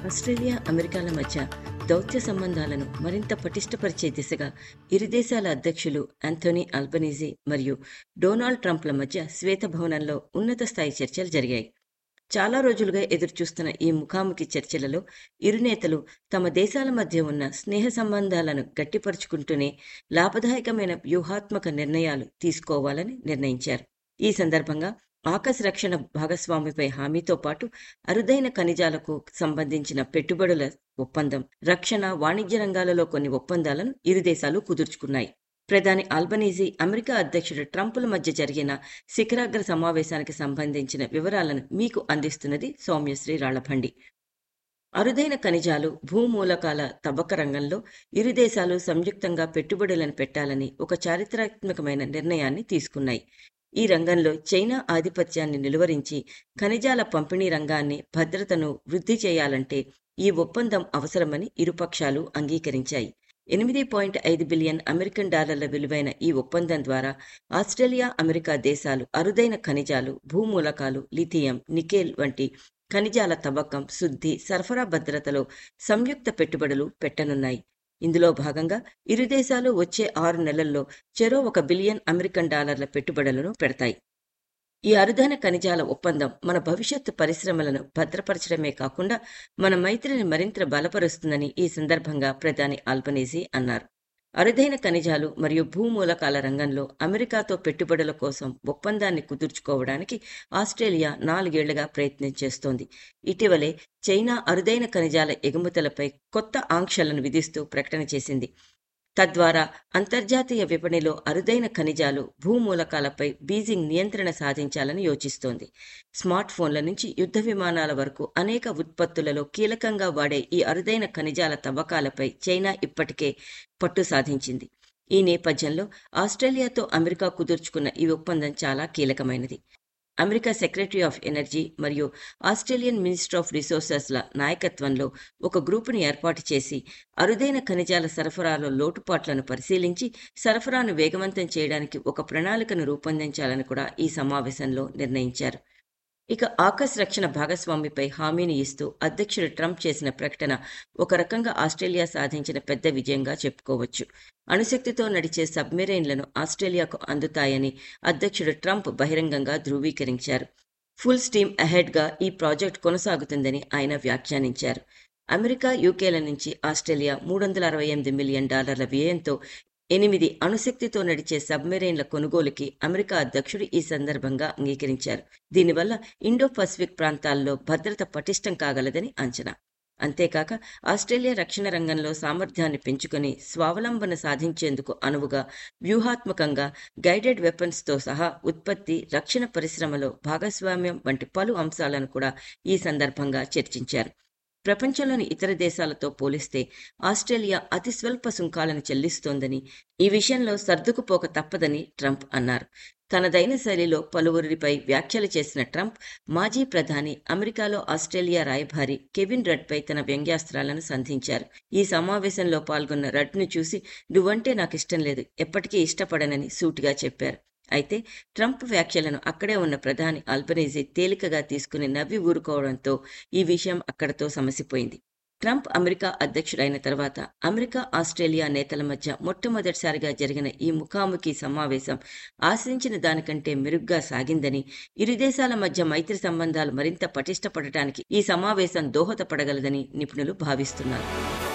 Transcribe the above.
Australia అమెరికాల మధ్య దౌత్య సంబంధాలను మరింత పటిష్టపరిచే దిశగా ఇరు దేశాల అధ్యక్షులు ఆంథోనీ అల్బనీజీ మరియు డొనాల్డ్ ట్రంప్ల మధ్య శ్వేతభవనంలో ఉన్నత స్థాయి చర్చలు జరిగాయి చాలా రోజులుగా ఎదురుచూస్తున్న ఈ ముఖాముఖి చర్చలలో ఇరు నేతలు తమ దేశాల మధ్య ఉన్న స్నేహ సంబంధాలను గట్టిపరుచుకుంటూనే లాభదాయకమైన వ్యూహాత్మక నిర్ణయాలు తీసుకోవాలని నిర్ణయించారు ఈ సందర్భంగా ఆకాశ రక్షణ భాగస్వామిపై హామీతో పాటు అరుదైన ఖనిజాలకు సంబంధించిన పెట్టుబడుల ఒప్పందం రక్షణ వాణిజ్య రంగాలలో కొన్ని ఒప్పందాలను ఇరు దేశాలు కుదుర్చుకున్నాయి ప్రధాని ఆల్బనీజీ అమెరికా అధ్యక్షుడు ట్రంపుల మధ్య జరిగిన శిఖరాగ్ర సమావేశానికి సంబంధించిన వివరాలను మీకు అందిస్తున్నది సౌమ్యశ్రీ రాళ్లభండి అరుదైన ఖనిజాలు భూమూలకాల తవ్వక రంగంలో ఇరు దేశాలు సంయుక్తంగా పెట్టుబడులను పెట్టాలని ఒక చారిత్రాత్మకమైన నిర్ణయాన్ని తీసుకున్నాయి ఈ రంగంలో చైనా ఆధిపత్యాన్ని నిలువరించి ఖనిజాల పంపిణీ రంగాన్ని భద్రతను వృద్ధి చేయాలంటే ఈ ఒప్పందం అవసరమని ఇరుపక్షాలు అంగీకరించాయి ఎనిమిది పాయింట్ ఐదు బిలియన్ అమెరికన్ డాలర్ల విలువైన ఈ ఒప్పందం ద్వారా ఆస్ట్రేలియా అమెరికా దేశాలు అరుదైన ఖనిజాలు భూమూలకాలు లిథియం నికెల్ వంటి ఖనిజాల తవ్వకం శుద్ధి సరఫరా భద్రతలో సంయుక్త పెట్టుబడులు పెట్టనున్నాయి ఇందులో భాగంగా ఇరు దేశాలు వచ్చే ఆరు నెలల్లో చెరో ఒక బిలియన్ అమెరికన్ డాలర్ల పెట్టుబడులను పెడతాయి ఈ అరుదైన ఖనిజాల ఒప్పందం మన భవిష్యత్తు పరిశ్రమలను భద్రపరచడమే కాకుండా మన మైత్రిని మరింత బలపరుస్తుందని ఈ సందర్భంగా ప్రధాని ఆల్బనీజీ అన్నారు అరుదైన ఖనిజాలు మరియు భూమూలకాల రంగంలో అమెరికాతో పెట్టుబడుల కోసం ఒప్పందాన్ని కుదుర్చుకోవడానికి ఆస్ట్రేలియా నాలుగేళ్లుగా ప్రయత్నం చేస్తోంది ఇటీవలే చైనా అరుదైన ఖనిజాల ఎగుమతులపై కొత్త ఆంక్షలను విధిస్తూ ప్రకటన చేసింది తద్వారా అంతర్జాతీయ విపణిలో అరుదైన ఖనిజాలు భూమూలకాలపై బీజింగ్ నియంత్రణ సాధించాలని యోచిస్తోంది స్మార్ట్ ఫోన్ల నుంచి యుద్ధ విమానాల వరకు అనేక ఉత్పత్తులలో కీలకంగా వాడే ఈ అరుదైన ఖనిజాల తవ్వకాలపై చైనా ఇప్పటికే పట్టు సాధించింది ఈ నేపథ్యంలో ఆస్ట్రేలియాతో అమెరికా కుదుర్చుకున్న ఈ ఒప్పందం చాలా కీలకమైనది అమెరికా సెక్రటరీ ఆఫ్ ఎనర్జీ మరియు ఆస్ట్రేలియన్ మినిస్టర్ ఆఫ్ రిసోర్సెస్ల నాయకత్వంలో ఒక గ్రూపును ఏర్పాటు చేసి అరుదైన ఖనిజాల సరఫరాలో లోటుపాట్లను పరిశీలించి సరఫరాను వేగవంతం చేయడానికి ఒక ప్రణాళికను రూపొందించాలని కూడా ఈ సమావేశంలో నిర్ణయించారు ఇక ఆకాశ రక్షణ భాగస్వామిపై హామీని ఇస్తూ అధ్యక్షుడు ట్రంప్ చేసిన ప్రకటన ఒక రకంగా ఆస్ట్రేలియా సాధించిన పెద్ద విజయంగా చెప్పుకోవచ్చు అణుశక్తితో నడిచే సబ్మెరైన్లను ఆస్ట్రేలియాకు అందుతాయని అధ్యక్షుడు ట్రంప్ బహిరంగంగా ధృవీకరించారు ఫుల్ స్టీమ్ అహెడ్గా ఈ ప్రాజెక్ట్ కొనసాగుతుందని ఆయన వ్యాఖ్యానించారు అమెరికా యూకేల నుంచి ఆస్ట్రేలియా మూడు వందల అరవై ఎనిమిది మిలియన్ డాలర్ల వ్యయంతో ఎనిమిది అణుశక్తితో నడిచే సబ్మెరైన్ల కొనుగోలుకి అమెరికా అధ్యక్షుడు ఈ సందర్భంగా అంగీకరించారు దీనివల్ల ఇండో పసిఫిక్ ప్రాంతాల్లో భద్రత పటిష్టం కాగలదని అంచనా అంతేకాక ఆస్ట్రేలియా రక్షణ రంగంలో సామర్థ్యాన్ని పెంచుకుని స్వావలంబన సాధించేందుకు అనువుగా వ్యూహాత్మకంగా గైడెడ్ వెపన్స్తో సహా ఉత్పత్తి రక్షణ పరిశ్రమలో భాగస్వామ్యం వంటి పలు అంశాలను కూడా ఈ సందర్భంగా చర్చించారు ప్రపంచంలోని ఇతర దేశాలతో పోలిస్తే ఆస్ట్రేలియా అతి స్వల్ప సుంకాలను చెల్లిస్తోందని ఈ విషయంలో సర్దుకుపోక తప్పదని ట్రంప్ అన్నారు తనదైన శైలిలో పలువురిపై వ్యాఖ్యలు చేసిన ట్రంప్ మాజీ ప్రధాని అమెరికాలో ఆస్ట్రేలియా రాయభారి కెవిన్ రడ్పై తన వ్యంగ్యాస్త్రాలను సంధించారు ఈ సమావేశంలో పాల్గొన్న రడ్ను చూసి నువ్వంటే నాకు ఇష్టం లేదు ఎప్పటికీ ఇష్టపడనని సూటిగా చెప్పారు అయితే ట్రంప్ వ్యాఖ్యలను అక్కడే ఉన్న ప్రధాని అల్బనీజీ తేలికగా తీసుకుని నవ్వి ఊరుకోవడంతో ఈ విషయం అక్కడతో సమసిపోయింది ట్రంప్ అమెరికా అధ్యక్షుడైన తర్వాత అమెరికా ఆస్ట్రేలియా నేతల మధ్య మొట్టమొదటిసారిగా జరిగిన ఈ ముఖాముఖి సమావేశం ఆశించిన దానికంటే మెరుగ్గా సాగిందని ఇరు దేశాల మధ్య మైత్రి సంబంధాలు మరింత పటిష్టపడటానికి ఈ సమావేశం దోహదపడగలదని నిపుణులు భావిస్తున్నారు